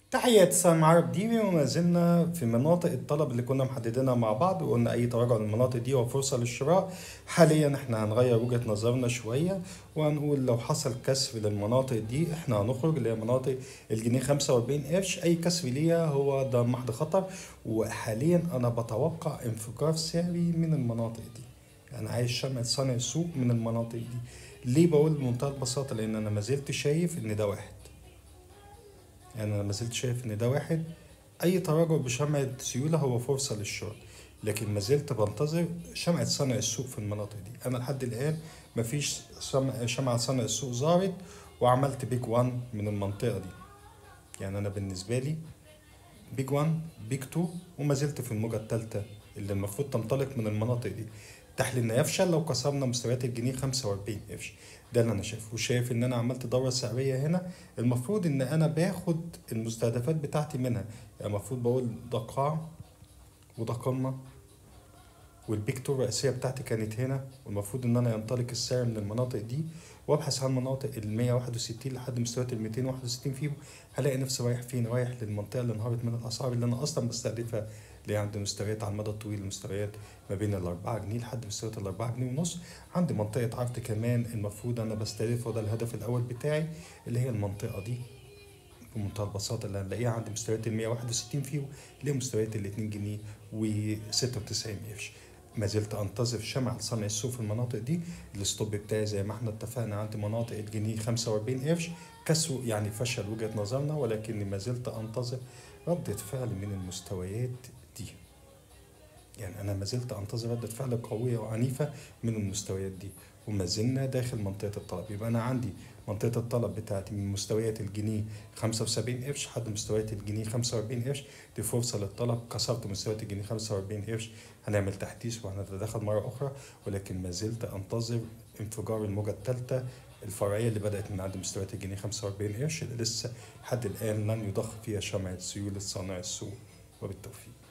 تحياتي سلام عرب ديمي وما زلنا في مناطق الطلب اللي كنا محددينها مع بعض وقلنا اي تراجع للمناطق دي هو فرصه للشراء حاليا احنا هنغير وجهه نظرنا شويه وهنقول لو حصل كسر للمناطق دي احنا هنخرج اللي هي مناطق الجنيه 45 قرش اي كسر ليها هو ده محض خطر وحاليا انا بتوقع انفجار سعري من المناطق دي انا عايز شمع صانع السوق من المناطق دي ليه بقول بمنتهى البساطه لان انا ما زلت شايف ان ده واحد يعني انا ما زلت شايف ان ده واحد اي تراجع بشمعة سيولة هو فرصة للشراء لكن ما زلت بنتظر شمعة صنع السوق في المناطق دي انا لحد الان مفيش شمع- شمعة صنع السوق ظهرت وعملت بيج وان من المنطقة دي يعني انا بالنسبة لي بيج 1 بيج 2 وما زلت في الموجة الثالثة اللي المفروض تنطلق من المناطق دي تحليلنا يفشل لو كسرنا مستويات الجنيه 45 قرش ده اللي انا شايفه وشايف ان انا عملت دورة سعرية هنا المفروض ان انا باخد المستهدفات بتاعتي منها يعني المفروض بقول ده قاع وده قمة والبيك تو الرئيسية بتاعتي كانت هنا والمفروض ان انا ينطلق السعر من المناطق دي وابحث عن مناطق ال 161 لحد مستويات ال 261 فيهم هلاقي نفسي رايح فين رايح للمنطقة اللي انهارت من الاسعار اللي انا اصلا بستهدفها اللي هي عند مستويات على المدى الطويل مستويات ما بين ال 4 جنيه لحد مستويات ال 4 جنيه ونص عندي منطقة عرض كمان المفروض انا بستهدفها وده الهدف الاول بتاعي اللي هي المنطقة دي بمنتهى البساطة اللي هنلاقيها عند مستويات ال 161 فيه لمستويات ال 2 جنيه و 96 قرش ما زلت انتظر شمع لصنع السوق في المناطق دي الستوب بتاعي زي ما احنا اتفقنا عند مناطق الجنيه 45 قرش كسره يعني فشل وجهة نظرنا ولكني ما زلت انتظر ردة فعل من المستويات دي يعني انا ما زلت انتظر ردة فعل قوية وعنيفة من المستويات دي وما زلنا داخل منطقة الطلب يبقى انا عندي منطقة الطلب بتاعتي من مستويات الجنيه 75 قرش لحد مستويات الجنيه 45 قرش دي فرصة للطلب كسرت مستويات الجنيه 45 قرش هنعمل تحديث وهنتدخل مرة أخرى ولكن ما زلت أنتظر انفجار الموجة الثالثة الفرعية اللي بدأت من عند مستويات الجنيه 45 قرش اللي لسه لحد الآن لن يضخ فيها شمعة سيولة صانع السوق وبالتوفيق